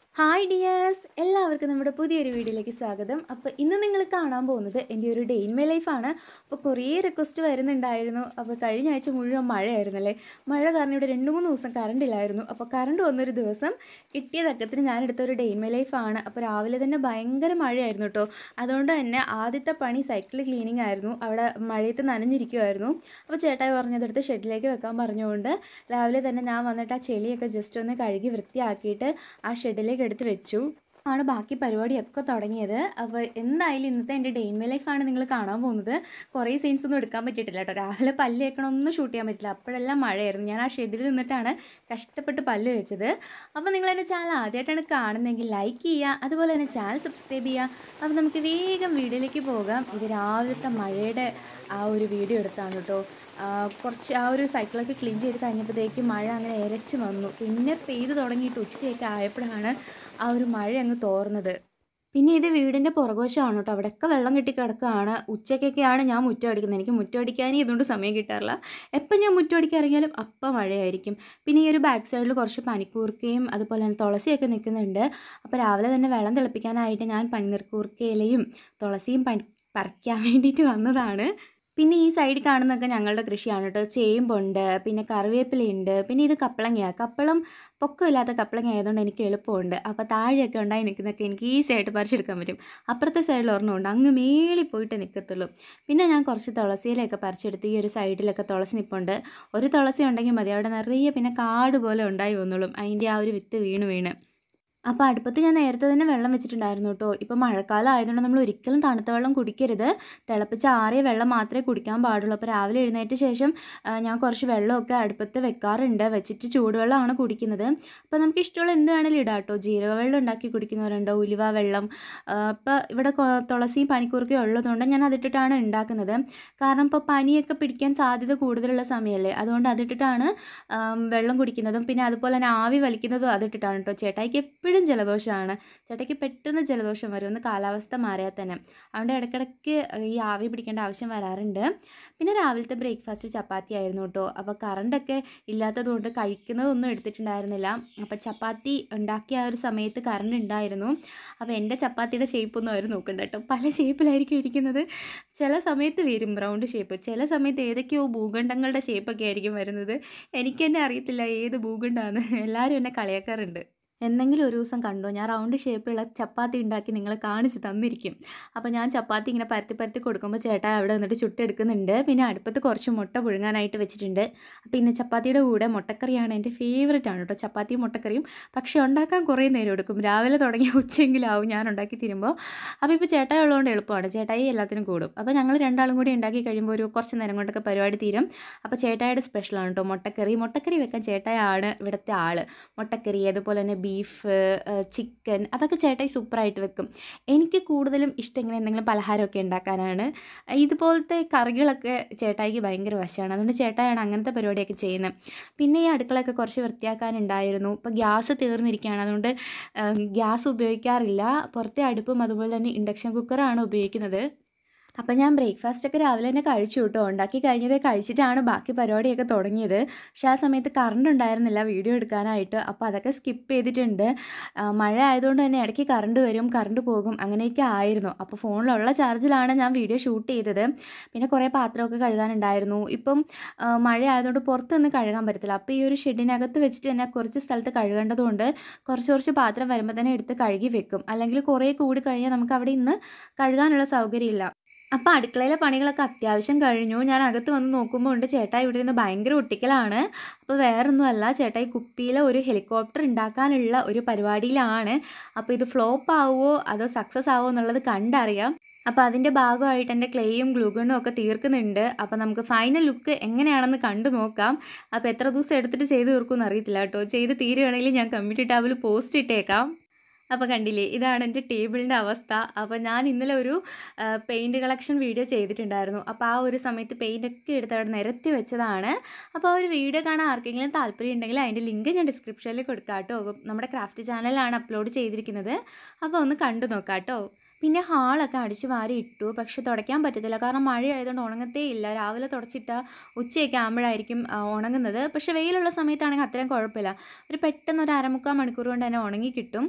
hi dears എല്ലാവർക്കും നമ്മുടെ പുതിയൊരു വീഡിയോയിലേക്ക് സ്വാഗതം അപ്പോൾ ഇന്ന് നിങ്ങൾ കാണാൻ പോകുന്നത് എൻ്റെ ഒരു ഡേ ഇൻ മൈ ലൈഫാണ് അപ്പോൾ കുറേ റിക്വസ്റ്റ് വരുന്നുണ്ടായിരുന്നു അപ്പോൾ കഴിഞ്ഞ ആഴ്ച മുഴുവൻ മഴയായിരുന്നല്ലേ മഴ കാരണം ഇവിടെ രണ്ട് മൂന്ന് ദിവസം കറണ്ട് ഇല്ലായിരുന്നു അപ്പോൾ കറണ്ട് വന്നൊരു ദിവസം കിട്ടിയ തക്കത്തിന് ഞാനെടുത്ത ഒരു ഡേ ഇൻ മൈ ലൈഫാണ് അപ്പോൾ രാവിലെ തന്നെ ഭയങ്കര മഴയായിരുന്നു കേട്ടോ അതുകൊണ്ട് തന്നെ ആദ്യത്തെ പണി സൈക്കിൾ ക്ലീനിങ് ആയിരുന്നു അവിടെ മഴയത്ത് നനഞ്ഞിരിക്കുമായിരുന്നു അപ്പോൾ ചേട്ടായി പറഞ്ഞതെടുത്ത് ഷെഡിലേക്ക് വെക്കാൻ പറഞ്ഞുകൊണ്ട് രാവിലെ തന്നെ ഞാൻ വന്നിട്ട് ആ ചെളിയൊക്കെ ജസ്റ്റ് ഒന്ന് കഴുകി വൃത്തിയാക്കിയിട്ട് ആ ഷെഡിലേക്ക് എടുത്ത് വെച്ചു ആണ് ബാക്കി പരിപാടിയൊക്കെ തുടങ്ങിയത് അപ്പോൾ എന്തായാലും ഇന്നത്തെ എൻ്റെ ഡെയിൻ മൈ ലൈഫാണ് നിങ്ങൾ കാണാൻ പോകുന്നത് കുറേ സീൻസ് ഒന്നും എടുക്കാൻ പറ്റിയിട്ടില്ല കേട്ടോ രാവിലെ പല്ല് വെക്കണമൊന്നും ഷൂട്ട് ചെയ്യാൻ പറ്റില്ല അപ്പോഴെല്ലാം മഴയായിരുന്നു ഞാൻ ആ ഷെഡിൽ നിന്നിട്ടാണ് കഷ്ടപ്പെട്ട് പല്ല് വെച്ചത് അപ്പോൾ നിങ്ങൾ എൻ്റെ ചാനൽ ആദ്യമായിട്ടാണ് കാണുന്നതെങ്കിൽ ലൈക്ക് ചെയ്യുക അതുപോലെ തന്നെ ചാനൽ സബ്സ്ക്രൈബ് ചെയ്യുക അപ്പോൾ നമുക്ക് വേഗം വീഡിയോയിലേക്ക് പോകാം ഇത് രാവിലത്തെ മഴയുടെ ആ ഒരു വീഡിയോ എടുത്താണ് കേട്ടോ ആ, കുറച്ച് ആ ഒരു സൈക്കിളൊക്കെ ക്ലീൻ ചെയ്ത് കഴിഞ്ഞപ്പോഴത്തേക്ക് മഴ അങ്ങനെ ഇരച്ച് വന്നു പിന്നെ പെയ്ത് തുടങ്ങിയിട്ട് ഉച്ചയൊക്കെ ആയപ്പോഴാണ് ആ ഒരു മഴ അങ്ങ് തോർന്നത് പിന്നെ ഇത് വീടിൻ്റെ പുറകുവശമാണ് കേട്ടോ അവിടെയൊക്കെ വെള്ളം കെട്ടി കിടക്കുകയാണ് ഉച്ചയ്ക്കൊക്കെയാണ് ഞാൻ മുറ്റം അടിക്കുന്നത് എനിക്ക് മുറ്റം അടിക്കാനേ ഇതുകൊണ്ട് സമയം കിട്ടാറില്ല എപ്പം ഞാൻ മുറ്റം അടിക്കാൻ ഇറങ്ങിയാലും അപ്പം മഴയായിരിക്കും പിന്നെ ഈ ഒരു ബാക്ക് സൈഡിൽ കുറച്ച് പനിക്കൂർക്കയും അതുപോലെ തന്നെ തുളസിയൊക്കെ നിൽക്കുന്നുണ്ട് അപ്പോൾ രാവിലെ തന്നെ വെള്ളം തിളപ്പിക്കാനായിട്ട് ഞാൻ പനിനീർക്കൂർക്കയിലയും തുളസിയും പനി പറിക്കാൻ വേണ്ടിയിട്ട് വന്നതാണ് പിന്നെ ഈ സൈഡിൽ കാണുന്നതൊക്കെ ഞങ്ങളുടെ കൃഷിയാണ് കേട്ടോ ചേമ്പുണ്ട് പിന്നെ കറിവേപ്പിലയുണ്ട് പിന്നെ ഇത് കപ്പളങ്ങയാണ് കപ്പളം പൊക്കമില്ലാത്ത കപ്പളങ്ങ ആയതുകൊണ്ട് എനിക്ക് എളുപ്പമുണ്ട് അപ്പോൾ താഴെയൊക്കെ ഉണ്ടായി നിൽക്കുന്നതൊക്കെ എനിക്ക് ഈസി ആയിട്ട് പറിച്ചെടുക്കാൻ പറ്റും അപ്പുറത്തെ സൈഡിൽ ഒരെണ്ണമുണ്ട് അങ്ങ് മേളിൽ പോയിട്ട് നിൽക്കത്തുള്ളൂ പിന്നെ ഞാൻ കുറച്ച് തുളസിയിലൊക്കെ പറിച്ചെടുത്ത് ഈ ഒരു സൈഡിലൊക്കെ തുളസി നിൽപ്പുണ്ട് ഒരു തുളസി ഉണ്ടെങ്കിൽ മതി അവിടെ നിറയെ പിന്നെ കാട് പോലെ ഉണ്ടായി വന്നോളും അതിൻ്റെ ആ ഒരു വിത്ത് വീണ് വീണ് അപ്പോൾ അടുപ്പത്ത് ഞാൻ നേരത്തെ തന്നെ വെള്ളം വെച്ചിട്ടുണ്ടായിരുന്നു കേട്ടോ ഇപ്പോൾ മഴക്കാലം ആയതുകൊണ്ട് നമ്മൾ ഒരിക്കലും തണുത്ത വെള്ളം കുടിക്കരുത് തിളപ്പിച്ച് ആറിയ വെള്ളം മാത്രമേ കുടിക്കാൻ പാടുള്ളൂ അപ്പോൾ രാവിലെ എഴുന്നേറ്റ ശേഷം ആ, ഞാൻ കുറച്ച് വെള്ളമൊക്കെ അടുപ്പത്ത് വെക്കാറുണ്ട് വെച്ചിട്ട് ചൂടുവെള്ളമാണ് കുടിക്കുന്നത് അപ്പോൾ നമുക്ക് ഇഷ്ടമുള്ള എന്ത് വേണമെങ്കിലും ഇടാം കേട്ടോ ജീരക വെള്ളം ഉണ്ടാക്കി കുടിക്കുന്നവരുണ്ട് ഉലുവ വെള്ളം അപ്പോൾ ഇവിടെ കൊ- തുളസിയും പനിക്കൂർക്കയും ഉള്ളതുകൊണ്ട് ഞാൻ അതിട്ടിട്ടാണ് ഉണ്ടാക്കുന്നത് കാരണം ഇപ്പോൾ പനിയൊക്കെ പിടിക്കാൻ സാധ്യത കൂടുതലുള്ള സമയമല്ലേ അതുകൊണ്ട് അതിട്ടിട്ടാണ് ആം, വെള്ളം കുടിക്കുന്നതും പിന്നെ അതുപോലെ തന്നെ ആവി വലിക്കുന്നതും അതിട്ടിട്ടാണ് കേട്ടോ ചേട്ടായിക്ക് എപ്പോഴും ജലദോഷമാണ് ചേട്ടായിക്ക് പെട്ടെന്ന് ജലദോഷം വരും ഒന്ന് കാലാവസ്ഥ മാറിയാൽ തന്നെ അതുകൊണ്ട് ഇടയ്ക്കിടയ്ക്ക് ഈ ആവി പിടിക്കേണ്ട ആവശ്യം വരാറുണ്ട് പിന്നെ രാവിലത്തെ ബ്രേക്ക്ഫാസ്റ്റ് ചപ്പാത്തി ആയിരുന്നു കേട്ടോ അപ്പോൾ കറണ്ടൊക്കെ ഇല്ലാത്തതുകൊണ്ട് കഴിക്കുന്നതൊന്നും എടുത്തിട്ടുണ്ടായിരുന്നില്ല അപ്പോൾ ചപ്പാത്തി ഉണ്ടാക്കിയ ആ ഒരു സമയത്ത് കറണ്ട് ഉണ്ടായിരുന്നു അപ്പോൾ എൻ്റെ ചപ്പാത്തിയുടെ ഷേപ്പൊന്നും അവർ നോക്കണ്ട കേട്ടോ പല ഷേപ്പിലായിരിക്കും ഇരിക്കുന്നത് ചില സമയത്ത് വരും റൗണ്ട് ഷേപ്പ് ചില സമയത്ത് ഏതൊക്കെയോ ഭൂഖണ്ഡങ്ങളുടെ ഷേപ്പൊക്കെ ആയിരിക്കും വരുന്നത് എനിക്ക് തന്നെ അറിയത്തില്ല ഏത് ഭൂഖണ്ഡമാണ് എല്ലാവരും എന്നെ കളിയാക്കാറുണ്ട് എന്തെങ്കിലും ഒരു ദിവസം കണ്ടോ ഞാൻ റൗണ്ട് ഷേപ്പിലുള്ള ചപ്പാത്തി ഉണ്ടാക്കി നിങ്ങളെ കാണിച്ച് തന്നിരിക്കും അപ്പോൾ ഞാൻ ചപ്പാത്തി ഇങ്ങനെ പരത്തി പരത്തി കൊടുക്കുമ്പോൾ ചേട്ടാ അവിടെ നിന്നിട്ട് ചുട്ടെടുക്കുന്നുണ്ട് പിന്നെ അടുപ്പത്ത് കുറച്ച് മുട്ട പുഴുങ്ങാനായിട്ട് വെച്ചിട്ടുണ്ട് അപ്പോൾ ഇന്ന് ചപ്പാത്തിയുടെ കൂടെ മുട്ടക്കറിയാണ് എൻ്റെ ഫേവററ്റ് ആണ് കേട്ടോ ചപ്പാത്തിയും മുട്ടക്കറിയും പക്ഷേ ഉണ്ടാക്കാൻ കുറേ നേരം എടുക്കും രാവിലെ തുടങ്ങിയ ഉച്ചയെങ്കിലാവും ഞാൻ ഉണ്ടാക്കി തരുമ്പോൾ അപ്പോൾ ഇപ്പോൾ ചേട്ടായി ഉള്ളതുകൊണ്ട് എളുപ്പമാണ് ചേട്ടായി എല്ലാത്തിനും കൂടും അപ്പോൾ ഞങ്ങൾ രണ്ടാളും കൂടി ഉണ്ടാക്കി കഴിയുമ്പോൾ ഒരു കുറച്ച് നേരം കൊണ്ടൊക്കെ പരിപാടി തീരും അപ്പോൾ ചേട്ടായിയുടെ സ്പെഷ്യലാണ് കേട്ടോ മുട്ടക്കറി മുട്ടക്കറി വെക്കാൻ ചേട്ടായാണ് ഇവിടുത്തെ ആൾ മുട്ടക്കറി അതുപോലെ തന്നെ ബീഫ് ചിക്കൻ അതൊക്കെ ചേട്ടായി സൂപ്പറായിട്ട് വെക്കും എനിക്ക് കൂടുതലും ഇഷ്ടം ഇങ്ങനെ എന്തെങ്കിലും പലഹാരമൊക്കെ ഉണ്ടാക്കാനാണ് ഇതുപോലത്തെ കറികളൊക്കെ ചേട്ടായിക്ക് ഭയങ്കര വശമാണ് അതുകൊണ്ട് ചേട്ടായാണ് അങ്ങനത്തെ പരിപാടിയൊക്കെ ചെയ്യുന്നത് പിന്നെ ഈ അടുക്കളയൊക്കെ കുറച്ച് വൃത്തിയാക്കാനുണ്ടായിരുന്നു ഇപ്പോൾ ഗ്യാസ് തീർന്നിരിക്കുകയാണ് അതുകൊണ്ട് ഗ്യാസ് ഉപയോഗിക്കാറില്ല പുറത്തെ അടുപ്പും അതുപോലെ തന്നെ ഇൻഡക്ഷൻ കുക്കറാണ് ഉപയോഗിക്കുന്നത് അപ്പം ഞാൻ ബ്രേക്ക്ഫാസ്റ്റ് ഒക്കെ രാവിലെ തന്നെ കഴിച്ചു കേട്ടോ ഉണ്ടാക്കി കഴിഞ്ഞത് കഴിച്ചിട്ടാണ് ബാക്കി പരിപാടിയൊക്കെ തുടങ്ങിയത് പക്ഷേ ആ സമയത്ത് കറണ്ട് ഉണ്ടായിരുന്നില്ല വീഡിയോ എടുക്കാനായിട്ട് അപ്പോൾ അതൊക്കെ സ്കിപ്പ് ചെയ്തിട്ടുണ്ട് ആ, മഴ ആയതുകൊണ്ട് തന്നെ ഇടയ്ക്ക് കറണ്ട് വരും കറണ്ട് പോകും അങ്ങനെയൊക്കെ ആയിരുന്നു അപ്പോൾ ഫോണിലുള്ള ചാർജിലാണ് ഞാൻ വീഡിയോ ഷൂട്ട് ചെയ്തത് പിന്നെ കുറേ പാത്രമൊക്കെ കഴുകാനുണ്ടായിരുന്നു ഇപ്പം ആ, മഴ ആയതുകൊണ്ട് പുറത്തൊന്നും കഴുകാൻ പറ്റത്തില്ല അപ്പോൾ ഈ ഒരു ഷെഡിനകത്ത് വെച്ചിട്ട് തന്നെ കുറച്ച് സ്ഥലത്ത് കഴുകേണ്ടതുകൊണ്ട് കുറച്ച് കുറച്ച് പാത്രം വരുമ്പോൾ തന്നെ എടുത്ത് കഴുകി വെക്കും അല്ലെങ്കിൽ കുറേ കൂടി കഴിഞ്ഞാൽ നമുക്ക് അവിടെ ഇന്ന് കഴുകാനുള്ള സൗകര്യമില്ല അപ്പോൾ അടുക്കളയിലെ പണികളൊക്കെ അത്യാവശ്യം കഴിഞ്ഞു ഞാൻ അകത്ത് വന്ന് നോക്കുമ്പോൾ ഉണ്ട് ചേട്ടായി ഇവിടെ നിന്ന് ഭയങ്കര ഒട്ടിക്കലാണ് അപ്പോൾ വേറൊന്നുമല്ല ചേട്ടായി കുപ്പിയിലെ ഒരു ഹെലികോപ്റ്റർ ഉണ്ടാക്കാനുള്ള ഒരു പരിപാടിയിലാണ് അപ്പോൾ ഇത് ഫ്ലോപ്പ് ആവുമോ അതോ സക്സസ് ആവുമോ എന്നുള്ളത് കണ്ടറിയാം അപ്പോൾ അതിൻ്റെ ഭാഗമായിട്ട് എൻ്റെ ക്ലേയും ഗ്ലൂഗണും ഒക്കെ തീർക്കുന്നുണ്ട് അപ്പോൾ നമുക്ക് ഫൈനൽ ലുക്ക് എങ്ങനെയാണെന്ന് കണ്ടു നോക്കാം അപ്പോൾ എത്ര ദിവസം എടുത്തിട്ട് ചെയ്ത് തീർക്കുമെന്ന് അറിയത്തില്ല കേട്ടോ ചെയ്ത് തീരുകയാണെങ്കിൽ ഞാൻ കമ്മ്യൂണിറ്റി ടാബിൽ പോസ്റ്റ് ഇട്ടേക്കാം അപ്പോൾ കണ്ടില്ലേ ഇതാണ് എൻ്റെ ടേബിളിൻ്റെ അവസ്ഥ അപ്പോൾ ഞാൻ ഇന്നലെ ഒരു പെയിൻറ് കളക്ഷൻ വീഡിയോ ചെയ്തിട്ടുണ്ടായിരുന്നു അപ്പോൾ ആ ഒരു സമയത്ത് പെയിൻ്റൊക്കെ എടുത്ത് അവിടെ നിരത്തി വെച്ചതാണ് അപ്പോൾ ആ ഒരു വീഡിയോ കാണാൻ ആർക്കെങ്കിലും താല്പര്യം ഉണ്ടെങ്കിൽ അതിൻ്റെ ലിങ്ക് ഞാൻ ഡിസ്ക്രിപ്ഷനിൽ കൊടുക്കാം കേട്ടോ നമ്മുടെ ക്രാഫ്റ്റ് ചാനലിലാണ് അപ്ലോഡ് ചെയ്തിരിക്കുന്നത് അപ്പോൾ ഒന്ന് കണ്ടു നോക്കാം കേട്ടോ പിന്നെ ഹാളൊക്കെ അടിച്ച് വാരി ഇട്ടു പക്ഷെ തുടയ്ക്കാൻ പറ്റത്തില്ല കാരണം മഴ ആയതുകൊണ്ട് ഉണങ്ങത്തേ ഇല്ല രാവിലെ തുടച്ചിട്ട ഉച്ചയൊക്കെ ആകുമ്പോഴായിരിക്കും ആ, ഉണങ്ങുന്നത് പക്ഷെ വെയിലുള്ള സമയത്താണെങ്കിൽ അത്രയും കുഴപ്പമില്ല ഒരു പെട്ടെന്ന് ഒരു അരമുക്കാൽ മണിക്കൂർ കൊണ്ട് തന്നെ ഉണങ്ങി കിട്ടും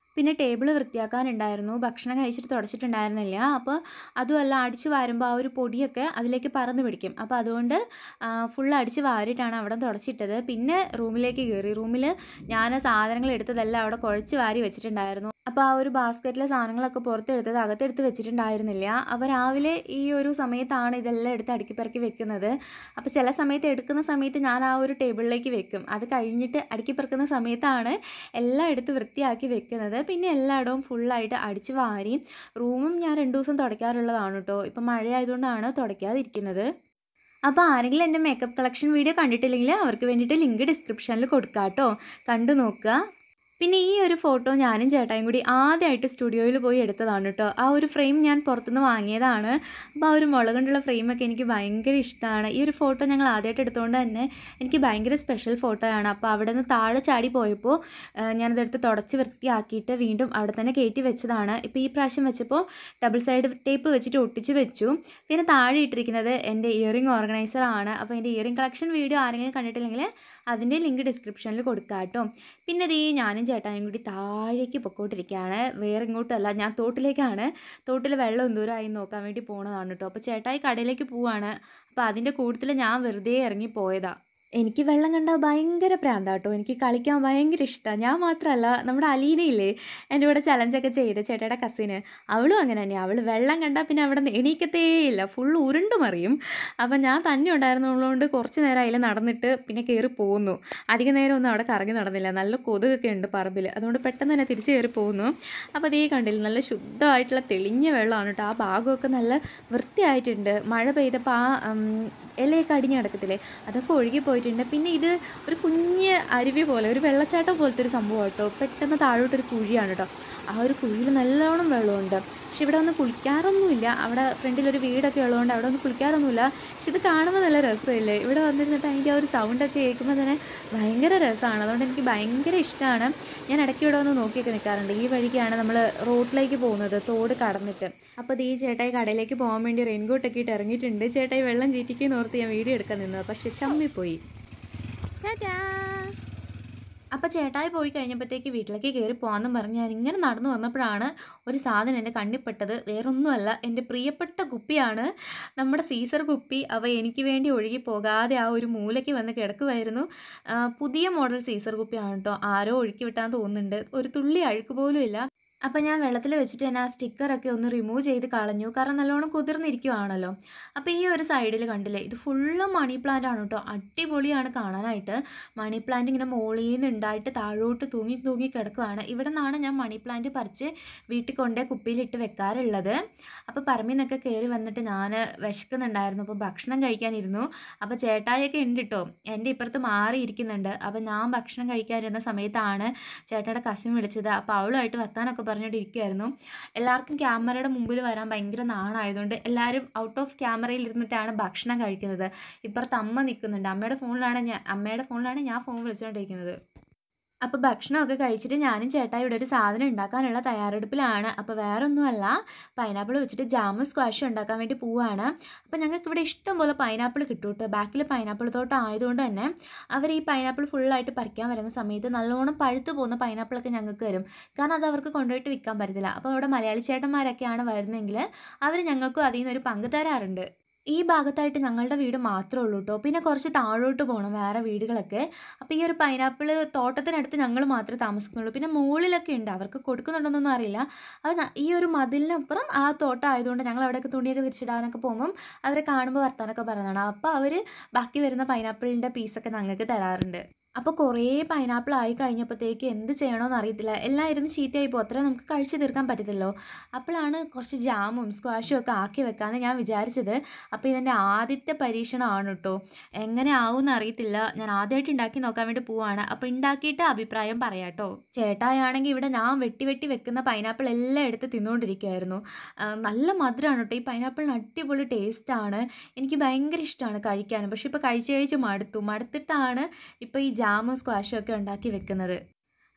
പിന്നെ ടേബിൾ വൃത്തിയാക്കാനുണ്ടായിരുന്നു ഭക്ഷണം കഴിച്ചിട്ട് തുടച്ചിട്ടുണ്ടായിരുന്നില്ല അപ്പോൾ അതുമല്ല അടിച്ച് വാരുമ്പോൾ ആ ഒരു പൊടിയൊക്കെ അതിലേക്ക് പറന്ന് പിടിക്കും അപ്പോൾ അതുകൊണ്ട് ഫുൾ അടിച്ച് വാരിയിട്ടാണ് അവിടെ തുടച്ചിട്ടത് പിന്നെ റൂമിലേക്ക് കയറി റൂമിൽ ഞാൻ സാധനങ്ങൾ എടുത്തതെല്ലാം അവിടെ കുഴച്ച് വാരി വെച്ചിട്ടുണ്ടായിരുന്നു അപ്പോൾ ആ ഒരു ബാസ്ക്കറ്റിലെ സാധനങ്ങളൊക്കെ പുറത്തെടുത്തത് അകത്തെടുത്ത് വെച്ചിട്ടുണ്ടായിരുന്നില്ല അപ്പോൾ രാവിലെ ഈ ഒരു സമയത്താണ് ഇതെല്ലാം എടുത്ത് അടുക്കി പെറുക്കി വെക്കുന്നത് അപ്പോൾ ചില സമയത്ത് എടുക്കുന്ന സമയത്ത് ഞാൻ ആ ഒരു ടേബിളിലേക്ക് വെക്കും അത് കഴിഞ്ഞിട്ട് അടുക്കി പെറുക്കുന്ന സമയത്താണ് എല്ലാം എടുത്ത് വൃത്തിയാക്കി വെക്കുന്നത് പിന്നെ എല്ലായിടവും ഫുള്ളായിട്ട് അടിച്ച് വാരി റൂമും ഞാൻ രണ്ട് ദിവസം തുടയ്ക്കാറുള്ളതാണ് കേട്ടോ ഇപ്പം മഴയായതുകൊണ്ടാണ് തുടയ്ക്കാതിരിക്കുന്നത് അപ്പോൾ ആരെങ്കിലും എൻ്റെ മേക്കപ്പ് കളക്ഷൻ വീഡിയോ കണ്ടിട്ടില്ലെങ്കിൽ അവർക്ക് വേണ്ടിയിട്ട് ലിങ്ക് ഡിസ്ക്രിപ്ഷനിൽ കൊടുക്കാം കേട്ടോ കണ്ടു നോക്കുക പിന്നെ ഈ ഒരു ഫോട്ടോ ഞാനും ചേട്ടായും കൂടി ആദ്യമായിട്ട് സ്റ്റുഡിയോയിൽ പോയി എടുത്തതാണ് കേട്ടോ ആ ഒരു ഫ്രെയിം ഞാൻ പുറത്തുനിന്ന് വാങ്ങിയതാണ് അപ്പോൾ ആ ഒരു മുളക് കൊണ്ടുള്ള ഫ്രെയിമൊക്കെ എനിക്ക് ഭയങ്കര ഇഷ്ടമാണ് ഈ ഒരു ഫോട്ടോ ഞങ്ങൾ ആദ്യമായിട്ട് എടുത്തുകൊണ്ട് തന്നെ എനിക്ക് ഭയങ്കര സ്പെഷ്യൽ ഫോട്ടോയാണ് അപ്പോൾ അവിടെ നിന്ന് താഴെ ചാടി പോയപ്പോൾ ആ, ഞാനതെടുത്ത് തുടച്ച് വൃത്തിയാക്കിയിട്ട് വീണ്ടും അവിടെ തന്നെ കയറ്റി വെച്ചതാണ് ഇപ്പോൾ ഈ പ്രാവശ്യം വെച്ചപ്പോൾ ഡബിൾ സൈഡ് ടേപ്പ് വെച്ചിട്ട് ഒട്ടിച്ച് വെച്ചു പിന്നെ താഴെ ഇട്ടിരിക്കുന്നത് എൻ്റെ ഇയറിംഗ് ഓർഗനൈസർ ആണ് അപ്പോൾ എൻ്റെ ഇയറിംഗ് കളക്ഷൻ വീഡിയോ ആരെങ്കിലും കണ്ടിട്ടില്ലെങ്കിൽ അതിൻ്റെ ലിങ്ക് ഡിസ്ക്രിപ്ഷനിൽ കൊടുക്കാം കേട്ടോ പിന്നെ ദേ ഞാനും ചേട്ടായും കൂടി താഴേക്ക് പൊക്കോട്ടിരിക്കുകയാണ് വേറെ ഇങ്ങോട്ടല്ല ഞാൻ തോട്ടിലേക്കാണ് തോട്ടിൽ വെള്ളം എന്തോരമായി നോക്കാൻ വേണ്ടി പോണതാണ് കേട്ടോ അപ്പോൾ ചേട്ടായി കടയിലേക്ക് പോവാണ് അപ്പോൾ അതിൻ്റെ കൂട്ടത്തിൽ ഞാൻ വെറുതെ ഇറങ്ങി പോയതാ എനിക്ക് വെള്ളം കണ്ടാൽ ഭയങ്കര പ്രാന്താട്ടോ എനിക്ക് കളിക്കാൻ ഭയങ്കര ഇഷ്ടമാണ് ഞാൻ മാത്രമല്ല നമ്മുടെ അലീനയില്ലേ എൻ്റെ കൂടെ ചലഞ്ചൊക്കെ ചെയ്ത് ചേട്ടയുടെ കസിന് അവളും അങ്ങനെ തന്നെയാണ് അവൾ വെള്ളം കണ്ടാൽ പിന്നെ അവിടെ നിന്ന് എണീക്കത്തേ ഇല്ല ഫുൾ ഉരുണ്ടു മറിയും അപ്പം ഞാൻ തന്നെ ഉണ്ടായിരുന്നുള്ളതുകൊണ്ട് കുറച്ച് നേരം അതിൽ നടന്നിട്ട് പിന്നെ കയറി പോകുന്നു അധിക നേരം ഒന്നും അവിടെ കറങ്ങി നടന്നില്ല നല്ല കൊതുകൊക്കെ ഉണ്ട് പറമ്പിൽ അതുകൊണ്ട് പെട്ടെന്ന് തന്നെ തിരിച്ച് കയറി പോകുന്നു അപ്പോൾ അതേ കണ്ടില്ല നല്ല ശുദ്ധമായിട്ടുള്ള തെളിഞ്ഞ വെള്ളമാണ് കേട്ടോ ആ ഭാഗമൊക്കെ നല്ല വൃത്തിയായിട്ടുണ്ട് മഴ പെയ്തപ്പോൾ ആ ഉം, ഇലയൊക്കെ അടിഞ്ഞ് കിടക്കത്തില്ലേ അതൊക്കെ ഒഴുകി പോയിട്ടുണ്ട് പിന്നെ ഇത് ഒരു കുഞ്ഞ് അരുവി പോലെ ഒരു വെള്ളച്ചാട്ടം പോലത്തെ ഒരു സംഭവം കേട്ടോ പെട്ടെന്ന് താഴോട്ടൊരു കുഴിയാണ് കേട്ടോ ആ ഒരു കുഴിയിൽ നല്ലോണം വെള്ളമുണ്ട് പക്ഷെ ഇവിടെ ഒന്ന് കുളിക്കാറൊന്നുമില്ല അവിടെ ഫ്രണ്ടിലൊരു വീടൊക്കെ ഉള്ളതുകൊണ്ട് അവിടെ ഒന്ന് കുളിക്കാറൊന്നുമില്ല പക്ഷെ ഇത് കാണുമ്പോൾ നല്ല രസമില്ലേ ഇവിടെ വന്നിരുന്നിട്ട് അതിൻ്റെ ആ ഒരു സൗണ്ടൊക്കെ കേൾക്കുമ്പോൾ തന്നെ ഭയങ്കര രസമാണ് അതുകൊണ്ട് എനിക്ക് ഭയങ്കര ഇഷ്ടമാണ് ഞാൻ ഇടയ്ക്ക് ഇവിടെ ഒന്ന് നോക്കിയൊക്കെ നിൽക്കാറുണ്ട് ഈ വഴിക്കാണ് നമ്മൾ റോഡിലേക്ക് പോകുന്നത് തോട് കടന്നിട്ട് അപ്പോൾ ഇത് ഈ ചേട്ടായി കടയിലേക്ക് പോകാൻ വേണ്ടി റെയിൻകോട്ടൊക്കെ ഇട്ട് ഇറങ്ങിയിട്ടുണ്ട് ചേട്ടായി വെള്ളം ചീറ്റിക്കുന്നു ഓർത്ത് ഞാൻ വീഡിയോ എടുക്കാൻ നിന്നത് പക്ഷെ ചമ്മിപ്പോയി അപ്പോൾ ചേട്ടായി പോയി കഴിഞ്ഞപ്പോഴത്തേക്ക് വീട്ടിലേക്ക് കയറി പോകാമെന്നും പറഞ്ഞ് ഞാൻ ഇങ്ങനെ നടന്നു വന്നപ്പോഴാണ് ഒരു സാധനം എൻ്റെ കണ്ണിൽപ്പെട്ടത് വേറൊന്നുമല്ല എൻ്റെ പ്രിയപ്പെട്ട കുപ്പിയാണ് നമ്മുടെ സീസർ കുപ്പി അവ എനിക്ക് വേണ്ടി ഒഴുകി പോകാതെ ആ ഒരു മൂലയ്ക്ക് വന്ന് കിടക്കുമായിരുന്നു ആ, പുതിയ മോഡൽ സീസർ കുപ്പിയാണ് കേട്ടോ ആരോ ഒഴുക്കി വിട്ടാന്ന് തോന്നുന്നുണ്ട് ഒരു തുള്ളി അഴുക്ക് പോലും ഇല്ല അപ്പം ഞാൻ വെള്ളത്തിൽ വെച്ചിട്ട് തന്നെ ആ സ്റ്റിക്കറൊക്കെ ഒന്ന് റിമൂവ് ചെയ്ത് കളഞ്ഞു കാരണം നല്ലോണം കുതിർന്നിരിക്കുവാണല്ലോ അപ്പോൾ ഈ ഒരു സൈഡിൽ കണ്ടില്ലേ ഇത് ഫുള്ള് മണി പ്ലാന്റ് ആണ് കേട്ടോ അടിപൊളിയാണ് കാണാനായിട്ട് മണി പ്ലാന്റ് ഇങ്ങനെ മോളിൽ നിന്ന് ഉണ്ടായിട്ട് താഴോട്ട് തൂങ്ങി തൂങ്ങി കിടക്കുവാണ് ഇവിടെ നിന്നാണ് ഞാൻ മണി പ്ലാന്റ് പറിച്ച് വീട്ടിൽ കൊണ്ടേ കുപ്പിയിലിട്ട് വെക്കാറുള്ളത് അപ്പോൾ പറമ്പിൽ നിന്നൊക്കെ കയറി വന്നിട്ട് ഞാൻ വിശക്കുന്നുണ്ടായിരുന്നു അപ്പോൾ ഭക്ഷണം കഴിക്കാനിരുന്നു അപ്പോൾ ചേട്ടായിയൊക്കെ ഉണ്ട് കേട്ടോ എൻ്റെ ഇപ്പുറത്ത് മാറിയിരിക്കുന്നുണ്ട് അപ്പോൾ ഞാൻ ഭക്ഷണം കഴിക്കാനിരുന്ന സമയത്താണ് ചേട്ടയുടെ കസിൻ വിളിച്ചത് അപ്പോൾ അവളുമായിട്ട് വർത്താനൊക്കെ പറഞ്ഞിട്ട് ഇരിക്കുമായിരുന്നു എല്ലാവർക്കും ക്യാമറയുടെ മുമ്പിൽ വരാൻ ഭയങ്കര നാണായതുകൊണ്ട് എല്ലാവരും ഔട്ട് ഓഫ് ക്യാമറയിൽ ഇരുന്നിട്ടാണ് ഭക്ഷണം കഴിക്കുന്നത് ഇപ്പുറത്ത് അമ്മ നിൽക്കുന്നുണ്ട് അമ്മയുടെ ഫോണിലാണ് ഞാൻ അമ്മയുടെ ഫോണിലാണ് ഞാൻ ഫോൺ വിളിച്ചുകൊണ്ടിരിക്കുന്നത് അപ്പോൾ ഭക്ഷണമൊക്കെ കഴിച്ചിട്ട് ഞാനും ചേട്ടായി ഇവിടെ ഒരു സാധനം ഉണ്ടാക്കാനുള്ള തയ്യാറെടുപ്പിലാണ് അപ്പോൾ വേറെ ഒന്നുമല്ല പൈനാപ്പിൾ വെച്ചിട്ട് ജാമും സ്ക്വാഷും ഉണ്ടാക്കാൻ വേണ്ടി പോവുകയാണ് അപ്പോൾ ഞങ്ങൾക്ക് ഇവിടെ ഇഷ്ടം പോലെ പൈനാപ്പിൾ കിട്ടും കേട്ടോ ബാക്കിൽ പൈനാപ്പിൾ തോട്ടം ആയതുകൊണ്ട് തന്നെ അവർ ഈ പൈനാപ്പിൾ ഫുള്ളായിട്ട് പറിക്കാൻ വരുന്ന സമയത്ത് നല്ലോണം പഴുത്ത് പോകുന്ന പൈനാപ്പിളൊക്കെ ഞങ്ങൾക്ക് വരും കാരണം അത് അവർക്ക് കൊണ്ടുപോയിട്ട് വിൽക്കാൻ പറ്റത്തില്ല അപ്പോൾ അവിടെ മലയാളി ചേട്ടന്മാരൊക്കെയാണ് വരുന്നതെങ്കിൽ അവർ ഞങ്ങൾക്കും അതിൽ നിന്നൊരു പങ്ക് തരാറുണ്ട് ഈ ഭാഗത്തായിട്ട് ഞങ്ങളുടെ വീട് മാത്രമേ ഉള്ളൂ കേട്ടോ പിന്നെ കുറച്ച് താഴോട്ട് പോകണം വേറെ വീടുകളൊക്കെ അപ്പോൾ ഈ ഒരു പൈനാപ്പിൾ തോട്ടത്തിനടുത്ത് ഞങ്ങൾ മാത്രമേ താമസിക്കുന്നുള്ളൂ പിന്നെ മുകളിലൊക്കെ ഉണ്ട് അവർക്ക് കൊടുക്കുന്നുണ്ടോന്നൊന്നും അറിയില്ല അത് ന- ഈ ഒരു മതിലിനപ്പുറം ആ തോട്ടം ആയതുകൊണ്ട് ഞങ്ങൾ അവിടെയൊക്കെ തുണിയൊക്കെ വിരിച്ചിടാനൊക്കെ പോകുമ്പം അവരെ കാണുമ്പോൾ വർത്താനൊക്കെ പറയുന്നതാണ് അപ്പോൾ അവർ ബാക്കി വരുന്ന പൈനാപ്പിളിൻ്റെ പീസൊക്കെ ഞങ്ങൾക്ക് തരാറുണ്ട് അപ്പോൾ കുറേ പൈനാപ്പിൾ ആയി കഴിഞ്ഞപ്പോഴത്തേക്ക് എന്ത് ചെയ്യണമെന്ന് അറിയത്തില്ല എല്ലാം ഇരുന്ന് ചീത്തയായി പോകും അത്രയും നമുക്ക് കഴിച്ചു തീർക്കാൻ പറ്റത്തില്ലോ അപ്പോഴാണ് കുറച്ച് ജാമും സ്ക്വാഷും ഒക്കെ ആക്കി വെക്കാമെന്ന് ഞാൻ വിചാരിച്ചത് അപ്പോൾ ഇതെൻ്റെ ആദ്യത്തെ പരീക്ഷണമാണ് കേട്ടോ എങ്ങനെ ആവുമെന്ന് അറിയത്തില്ല ഞാൻ ആദ്യമായിട്ട് ഉണ്ടാക്കി നോക്കാൻ വേണ്ടി പോവാണ് അപ്പോൾ ഉണ്ടാക്കിയിട്ട് അഭിപ്രായം പറയാം കേട്ടോ ചേട്ടായാണെങ്കിൽ ഇവിടെ ഞാൻ വെട്ടി വെട്ടി വെക്കുന്ന പൈനാപ്പിൾ എല്ലാം എടുത്ത് തിന്നുകൊണ്ടിരിക്കുമായിരുന്നു ആ, നല്ല മധുരമാണ് കേട്ടോ ഈ പൈനാപ്പിളിന് അടിപൊളി ടേസ്റ്റാണ് എനിക്ക് ഭയങ്കര ഇഷ്ടമാണ് കഴിക്കാനും പക്ഷേ ഇപ്പോൾ കഴിച്ച് കഴിച്ച് മടുത്തു മടുത്തിട്ടാണ് ഇപ്പോൾ ഈ ജാമും സ്ക്വാഷും ഒക്കെ ഉണ്ടാക്കി വെക്കുന്നത്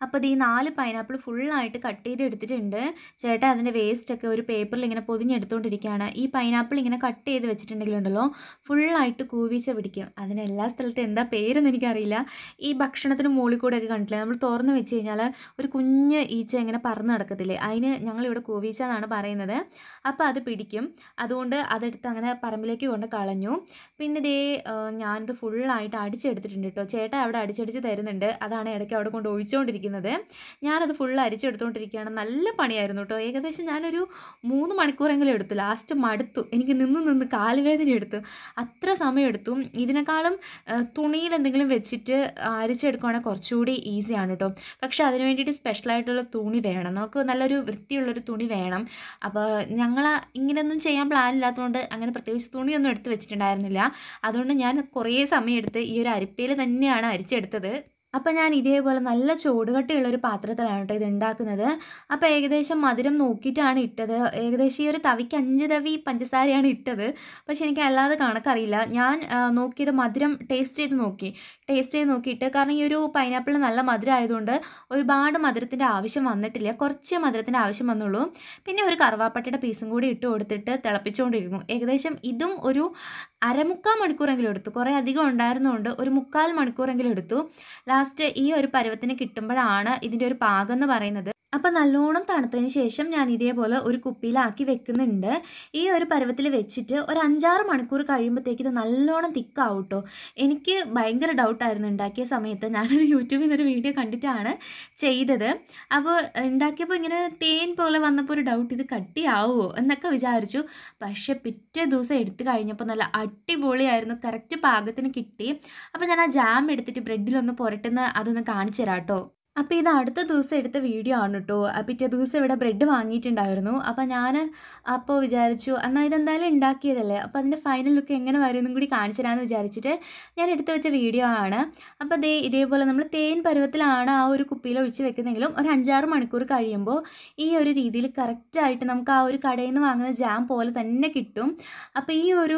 അപ്പോൾ ഈ നാല് പൈനാപ്പിൾ ഫുള്ളായിട്ട് കട്ട് ചെയ്ത് എടുത്തിട്ടുണ്ട് ചേട്ടൻ അതിൻ്റെ വേസ്റ്റൊക്കെ ഒരു പേപ്പറിൽ ഇങ്ങനെ പൊതിഞ്ഞെടുത്തുകൊണ്ടിരിക്കുകയാണ് ഈ പൈനാപ്പിൾ ഇങ്ങനെ കട്ട് ചെയ്ത് വെച്ചിട്ടുണ്ടെങ്കിലുണ്ടല്ലോ ഫുള്ളായിട്ട് കൂവീച്ച പിടിക്കും അതിന് എല്ലാ സ്ഥലത്തും എന്താ പേരെന്ന് എനിക്കറിയില്ല ഈ ഭക്ഷണത്തിന് മുകളിൽ കൂടെയൊക്കെ കണ്ടില്ലേ നമ്മൾ തുറന്ന് വെച്ച് കഴിഞ്ഞാൽ ഒരു കുഞ്ഞ് ഈച്ച ഇങ്ങനെ പറന്ന് നടക്കത്തില്ലേ അതിന് ഞങ്ങളിവിടെ കൂവീച്ച എന്നാണ് പറയുന്നത് അപ്പോൾ അത് പിടിക്കും അതുകൊണ്ട് അതെടുത്ത് അങ്ങനെ പറമ്പിലേക്ക് കൊണ്ട് കളഞ്ഞു പിന്നെ ഇതേ ആ, ഞാനിത് ഫുള്ളായിട്ട് അടിച്ചെടുത്തിട്ടുണ്ട് കേട്ടോ ചേട്ടൻ അവിടെ അടിച്ചടിച്ച് തരുന്നുണ്ട് അതാണ് ഇടയ്ക്ക് അവിടെ കൊണ്ട് ഒഴിച്ചുകൊണ്ടിരിക്കുന്നത് ഞാനത് ഫുൾ അരിച്ചെടുത്തുകൊണ്ടിരിക്കുകയാണ് നല്ല പണിയായിരുന്നു കേട്ടോ ഏകദേശം ഞാനൊരു മൂന്ന് മണിക്കൂറെങ്കിലും എടുത്തു ലാസ്റ്റ് മടുത്തു എനിക്ക് നിന്ന് നിന്ന് കാലുവേദന എടുത്തു അത്ര സമയം എടുത്തു ഇതിനേക്കാളും ആ, തുണിയിൽ എന്തെങ്കിലും വെച്ചിട്ട് അരിച്ചെടുക്കുകയാണെങ്കിൽ കുറച്ചുകൂടി ഈസിയാണ് കേട്ടോ പക്ഷേ അതിന് വേണ്ടിയിട്ട് സ്പെഷ്യലായിട്ടുള്ള തുണി വേണം നമുക്ക് നല്ലൊരു വൃത്തിയുള്ളൊരു തുണി വേണം അപ്പോൾ ഞങ്ങൾ ഇങ്ങനെയൊന്നും ചെയ്യാൻ പ്ലാൻ ഇല്ലാത്തതുകൊണ്ട് അങ്ങനെ പ്രത്യേകിച്ച് തുണിയൊന്നും എടുത്ത് വെച്ചിട്ടുണ്ടായിരുന്നില്ല അതുകൊണ്ട് ഞാൻ കുറേ സമയം എടുത്ത് ഈ ഒരു അരിപ്പയിൽ തന്നെയാണ് അരിച്ചെടുത്തത് അപ്പം ഞാൻ ഇതേപോലെ നല്ല ചൂടുകട്ടിയുള്ളൊരു പാത്രത്തിലാണ് കേട്ടോ ഇത് ഉണ്ടാക്കുന്നത് അപ്പോൾ ഏകദേശം മധുരം നോക്കിയിട്ടാണ് ഇട്ടത് ഏകദേശം ഈ ഒരു തവിക്ക് അഞ്ച് തവി പഞ്ചസാരയാണ് ഇട്ടത് പക്ഷെ എനിക്ക് അല്ലാതെ കണക്കറിയില്ല ഞാൻ ആ, നോക്കിയത് മധുരം ടേസ്റ്റ് ചെയ്ത് നോക്കി ടേസ്റ്റ് ചെയ്ത് നോക്കിയിട്ട് കാരണം ഈ ഒരു പൈനാപ്പിൾ നല്ല മധുരം ആയതുകൊണ്ട് ഒരുപാട് മധുരത്തിൻ്റെ ആവശ്യം വന്നിട്ടില്ല കുറച്ച് മധുരത്തിൻ്റെ ആവശ്യം വന്നുള്ളൂ പിന്നെ ഒരു കറുവാപ്പട്ടയുടെ പീസും കൂടി ഇട്ട് കൊടുത്തിട്ട് തിളപ്പിച്ചുകൊണ്ടിരുന്നു ഏകദേശം ഇതും ഒരു അരമുക്കാൽ മണിക്കൂറെങ്കിലും എടുത്തു കുറേ അധികം ഉണ്ടായിരുന്നതുകൊണ്ട് ഒരു മുക്കാൽ മണിക്കൂറെങ്കിലും എടുത്തു ലാസ്റ്റ് ഈ ഒരു പരുവത്തിന് കിട്ടുമ്പോഴാണ് ഇതിൻ്റെ ഒരു പാകം എന്ന് പറയുന്നത് അപ്പം നല്ലോണം തണുത്തതിന് ശേഷം ഞാൻ ഇതേപോലെ ഒരു കുപ്പിയിലാക്കി വെക്കുന്നുണ്ട് ഈ ഒരു പരുവത്തിൽ വെച്ചിട്ട് ഒരു അഞ്ചാറ് മണിക്കൂർ കഴിയുമ്പോഴത്തേക്ക് ഇത് നല്ലോണം തിക്കാവും കേട്ടോ എനിക്ക് ഭയങ്കര ഡൗട്ടായിരുന്നു ഉണ്ടാക്കിയ സമയത്ത് ഞാനൊരു യൂട്യൂബിൽ നിന്നൊരു വീഡിയോ കണ്ടിട്ടാണ് ചെയ്തത് അപ്പോൾ ഉണ്ടാക്കിയപ്പോൾ ഇങ്ങനെ തേൻ പോലെ വന്നപ്പോൾ ഒരു ഡൗട്ട് ഇത് കട്ടിയാവുമോ എന്നൊക്കെ വിചാരിച്ചു പക്ഷേ പിറ്റേ ദിവസം എടുത്തു കഴിഞ്ഞപ്പോൾ നല്ല അടിപൊളിയായിരുന്നു കറക്റ്റ് പാകത്തിന് കിട്ടി അപ്പോൾ ഞാൻ ആ ജാം എടുത്തിട്ട് ബ്രെഡിലൊന്ന് പുരട്ടുന്ന അതൊന്ന് കാണിച്ചു തരാം കേട്ടോ അപ്പോൾ ഇത് അടുത്ത ദിവസം എടുത്ത വീഡിയോ ആണ് കേട്ടോ പിറ്റേ ദിവസം ഇവിടെ ബ്രെഡ് വാങ്ങിയിട്ടുണ്ടായിരുന്നു അപ്പോൾ ഞാൻ അപ്പോൾ വിചാരിച്ചു എന്നാൽ ഇതെന്തായാലും ഉണ്ടാക്കിയതല്ലേ അപ്പോൾ അതിൻ്റെ ഫൈനൽ ലുക്ക് എങ്ങനെ വരുമെന്നും കൂടി കാണിച്ചു തരാമെന്ന് വിചാരിച്ചിട്ട് ഞാൻ എടുത്തു വെച്ച വീഡിയോ ആണ് അപ്പോൾ ദേ ഇതേപോലെ നമ്മൾ തേൻ പരുവത്തിലാണ് ആ ഒരു കുപ്പിയിൽ ഒഴിച്ച് വെക്കുന്നെങ്കിലും ഒരു അഞ്ചാറ് മണിക്കൂർ കഴിയുമ്പോൾ ഈ ഒരു രീതിയിൽ കറക്റ്റായിട്ട് നമുക്ക് ആ ഒരു കടയിൽ നിന്ന് വാങ്ങുന്ന ജാം പോലെ തന്നെ കിട്ടും അപ്പോൾ ഈ ഒരു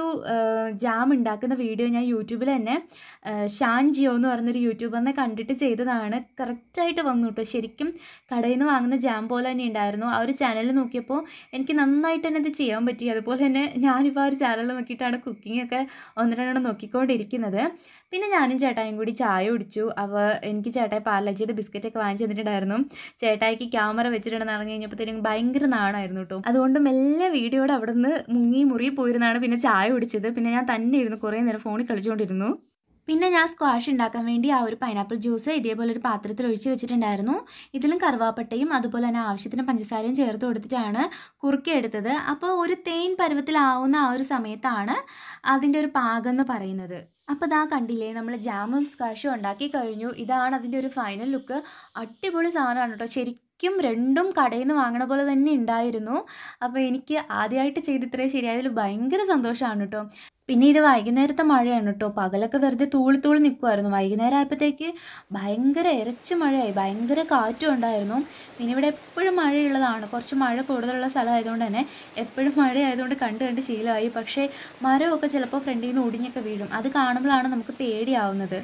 ജാം ഉണ്ടാക്കുന്ന വീഡിയോ ഞാൻ യൂട്യൂബിൽ തന്നെ ആ, ഷാൻ ജിയോ എന്ന് പറയുന്നൊരു യൂട്യൂബറിനെ കണ്ടിട്ട് ചെയ്തതാണ് കറക്റ്റായിട്ട് വന്നു കേട്ടോ ശരിക്കും കടയിൽ നിന്ന് വാങ്ങുന്ന ജാം പോലെ തന്നെ ഉണ്ടായിരുന്നു ആ ഒരു ചാനൽ നോക്കിയപ്പോൾ എനിക്ക് നന്നായിട്ട് തന്നെ ഇത് ചെയ്യാൻ പറ്റി അതുപോലെ തന്നെ ഞാനിപ്പോൾ ആ ഒരു ചാനൽ നോക്കിയിട്ടാണ് കുക്കിംഗ് ഒക്കെ ഒന്ന് രണ്ടെണ്ണം നോക്കിക്കൊണ്ടിരിക്കുന്നത് പിന്നെ ഞാനും ചേട്ടായും കൂടി ചായ കുടിച്ചു അവ എനിക്ക് ചേട്ടായി പാലജിയുടെ ബിസ്ക്കറ്റൊക്കെ വാങ്ങിച്ചു തന്നിട്ടുണ്ടായിരുന്നു ചേട്ടായിക്ക് ക്യാമറ വെച്ചിട്ടുണ്ടെന്ന് അറിഞ്ഞു കഴിഞ്ഞപ്പോഴത്തേനും ഭയങ്കര നാണായിരുന്നു കേട്ടോ അതുകൊണ്ട് മെല്ലെ വീഡിയോയുടെ അവിടെ നിന്ന് മുങ്ങി മുറി പോയിരുന്നാണ് പിന്നെ ചായ കുടിച്ചത് പിന്നെ ഞാൻ തന്നെ ഇരുന്ന് കുറേ നേരം ഫോണിൽ കളിച്ചുകൊണ്ടിരുന്നു പിന്നെ ഞാൻ സ്ക്വാഷ് ഉണ്ടാക്കാൻ വേണ്ടി ആ ഒരു പൈനാപ്പിൾ ജ്യൂസ് ഇതേപോലെ ഒരു പാത്രത്തിൽ ഒഴിച്ച് വെച്ചിട്ടുണ്ടായിരുന്നു ഇതിലും കറുവാപ്പട്ടയും അതുപോലെ തന്നെ ആവശ്യത്തിന് പഞ്ചസാരയും ചേർത്ത് കൊടുത്തിട്ടാണ് കുറുക്കിയെടുത്തത് അപ്പോൾ ഒരു തേൻ പരുവത്തിലാവുന്ന ആ ഒരു സമയത്താണ് അതിൻ്റെ ഒരു പാകം എന്ന് പറയുന്നത് അപ്പോൾ ഇതാ കണ്ടില്ലേ നമ്മൾ ജാമും സ്ക്വാഷും ഉണ്ടാക്കി കഴിഞ്ഞു ഇതാണ് അതിൻ്റെ ഒരു ഫൈനൽ ലുക്ക് അടിപൊളി സാധനമാണ് കേട്ടോ ശരിക്കും രണ്ടും കടയിൽ നിന്ന് വാങ്ങണ പോലെ തന്നെ ഉണ്ടായിരുന്നു അപ്പോൾ എനിക്ക് ആദ്യമായിട്ട് ചെയ്ത് ഇത്രയും ശരിയായതിൽ ഭയങ്കര സന്തോഷമാണ് കേട്ടോ പിന്നെ ഇത് വൈകുന്നേരത്തെ മഴയാണ് കേട്ടോ പകലൊക്കെ വെറുതെ തൂളി തൂളി നിൽക്കുമായിരുന്നു വൈകുന്നേരം ആയപ്പോഴത്തേക്ക് ഭയങ്കര ഇരച്ചു മഴയായി ഭയങ്കര കാറ്റും ഉണ്ടായിരുന്നു പിന്നെ ഇവിടെ എപ്പോഴും മഴയുള്ളതാണ് കുറച്ച് മഴ കൂടുതലുള്ള സ്ഥലമായതുകൊണ്ട് തന്നെ എപ്പോഴും മഴ ആയതുകൊണ്ട് കണ്ട് കണ്ട് ശീലമായി പക്ഷേ മരമൊക്കെ ചിലപ്പോൾ ഫ്രണ്ടിൽ നിന്ന് ഒടിഞ്ഞൊക്കെ വീഴും അത് കാണുമ്പോഴാണ് നമുക്ക് പേടിയാവുന്നത്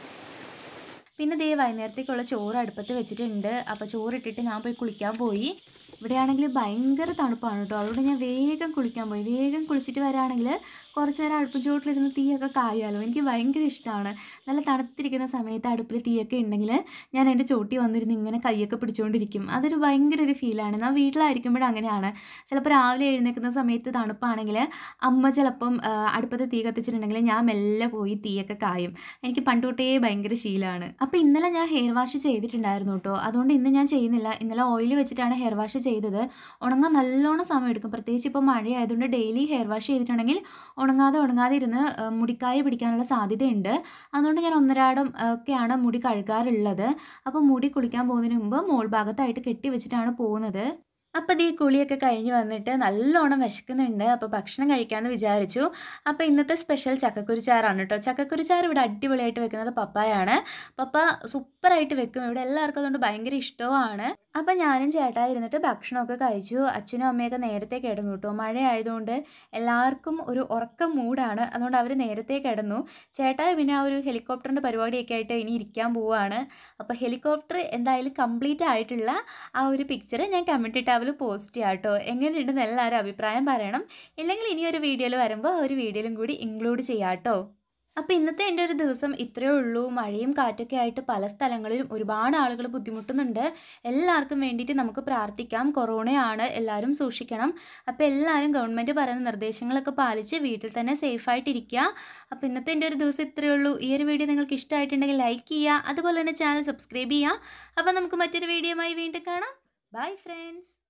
പിന്നെ ദേ വൈകുന്നേരത്തേക്കുള്ള ചോറ് അടുപ്പത്ത് വെച്ചിട്ടുണ്ട് അപ്പോൾ ചോറിട്ടിട്ട് ഞാൻ പോയി കുളിക്കാൻ പോയി ഇവിടെയാണെങ്കിൽ ഭയങ്കര തണുപ്പാണ് കേട്ടോ അതുകൊണ്ട് ഞാൻ വേഗം കുളിക്കാൻ പോയി വേഗം കുളിച്ചിട്ട് വരാണെങ്കിൽ കുറച്ച് നേരം അടുപ്പ് ചോട്ടിലിരുന്ന് തീയൊക്കെ കായാലോ എനിക്ക് ഭയങ്കര ഇഷ്ടമാണ് നല്ല തണുത്തിരിക്കുന്ന സമയത്ത് അടുപ്പിൽ തീയൊക്കെ ഉണ്ടെങ്കിൽ ഞാൻ എൻ്റെ ചോട്ടി വന്നിരുന്ന് ഇങ്ങനെ കൈയൊക്കെ പിടിച്ചുകൊണ്ടിരിക്കും അതൊരു ഭയങ്കര ഒരു ഫീലാണ് ഞാൻ വീട്ടിലായിരിക്കുമ്പോഴും അങ്ങനെയാണ് ചിലപ്പോൾ രാവിലെ എഴുന്നേൽക്കുന്ന സമയത്ത് തണുപ്പാണെങ്കിൽ അമ്മ ചിലപ്പം ആ, അടുപ്പത്ത് തീ കത്തിച്ചിട്ടുണ്ടെങ്കിൽ ഞാൻ മെല്ലെ പോയി തീയൊക്കെ കായും എനിക്ക് പണ്ട് തൊട്ടേ ഭയങ്കര ശീലമാണ് അപ്പോൾ ഇന്നലെ ഞാൻ ഹെയർ വാഷ് ചെയ്തിട്ടുണ്ടായിരുന്നു കേട്ടോ അതുകൊണ്ട് ഇന്ന് ഞാൻ ചെയ്യുന്നില്ല ഇന്നലെ ഓയിൽ വെച്ചിട്ടാണ് ഹെയർ വാഷ് ചെയ്തത് ഉണങ്ങാൻ നല്ലോണം സമയം എടുക്കും പ്രത്യേകിച്ച് ഇപ്പോൾ മഴയായതുകൊണ്ട് ഡെയിലി ഹെയർ വാഷ് ചെയ്തിട്ടുണ്ടെങ്കിൽ ഉണങ്ങാതെ ഉണങ്ങാതെ ഇരുന്ന് ആ, മുടിക്കായ പിടിക്കാനുള്ള സാധ്യതയുണ്ട് അതുകൊണ്ട് ഞാൻ ഒന്നരാടം ആ, ഒക്കെയാണ് മുടി കഴുകാറുള്ളത് അപ്പോൾ മുടി കുളിക്കാൻ പോകുന്നതിന് മുമ്പ് മോൾ ഭാഗത്തായിട്ട് കെട്ടി വെച്ചിട്ടാണ് പോകുന്നത് അപ്പോൾ ഈ കുളിയൊക്കെ കഴിഞ്ഞ് വന്നിട്ട് നല്ലോണം വിശക്കുന്നുണ്ട് അപ്പോൾ ഭക്ഷണം കഴിക്കാമെന്ന് വിചാരിച്ചു അപ്പോൾ ഇന്നത്തെ സ്പെഷ്യൽ ചക്കക്കുരിച്ചാറാണ് കേട്ടോ ചക്കക്കുരിച്ചാർ ഇവിടെ അടിപൊളിയായിട്ട് വെക്കുന്നത് പപ്പായാണ് പപ്പ സൂപ്പറായിട്ട് വെക്കും ഇവിടെ എല്ലാവർക്കും അതുകൊണ്ട് ഭയങ്കര ഇഷ്ടവുമാണ് അപ്പം ഞാനും ചേട്ടായി ഇരുന്നിട്ട് ഭക്ഷണമൊക്കെ കഴിച്ചു അച്ഛനും അമ്മയൊക്കെ നേരത്തെ കിടന്നു കേട്ടോ മഴയായതുകൊണ്ട് എല്ലാവർക്കും ഒരു ഉറക്കം മൂടാണ് അതുകൊണ്ട് അവർ നേരത്തെ കിടന്നു ചേട്ടായി പിന്നെ ആ ഒരു ഹെലികോപ്റ്ററിൻ്റെ പരിപാടിയൊക്കെ ആയിട്ട് ഇനി ഇരിക്കാൻ പോവുകയാണ് അപ്പോൾ ഹെലികോപ്റ്റർ എന്തായാലും കംപ്ലീറ്റ് ആയിട്ടുള്ള ആ ഒരു പിക്ചർ ഞാൻ കമ്മ്യൂണിറ്റി ടാബിൽ പോസ്റ്റ് ചെയ്യാം കേട്ടോ എങ്ങനെയുണ്ടെന്ന് എല്ലാവരും അഭിപ്രായം പറയണം ഇല്ലെങ്കിൽ ഇനി ഒരു വീഡിയോയിൽ വരുമ്പോൾ ആ ഒരു വീഡിയോയിലും കൂടി ഇൻക്ലൂഡ് ചെയ്യാം കേട്ടോ അപ്പോൾ ഇന്നത്തെ എൻ്റെ ഒരു ദിവസം ഇത്രയേ ഉള്ളൂ മഴയും കാറ്റൊക്കെ ആയിട്ട് പല സ്ഥലങ്ങളിലും ഒരുപാട് ആളുകൾ ബുദ്ധിമുട്ടുന്നുണ്ട് എല്ലാവർക്കും വേണ്ടിയിട്ട് നമുക്ക് പ്രാർത്ഥിക്കാം കൊറോണയാണ് എല്ലാവരും സൂക്ഷിക്കണം അപ്പോൾ എല്ലാവരും ഗവൺമെൻറ് പറയുന്ന നിർദ്ദേശങ്ങളൊക്കെ പാലിച്ച് വീട്ടിൽ തന്നെ സേഫായിട്ടിരിക്കുക അപ്പോൾ ഇന്നത്തെ എൻ്റെ ഒരു ദിവസം ഇത്രയേ ഉള്ളൂ ഈ ഒരു വീഡിയോ നിങ്ങൾക്ക് ഇഷ്ടമായിട്ടുണ്ടെങ്കിൽ ലൈക്ക് ചെയ്യുക അതുപോലെ തന്നെ ചാനൽ സബ്സ്ക്രൈബ് ചെയ്യുക അപ്പോൾ നമുക്ക് മറ്റൊരു വീഡിയോയുമായി വീണ്ടും കാണാം ബൈ ഫ്രണ്ട്സ്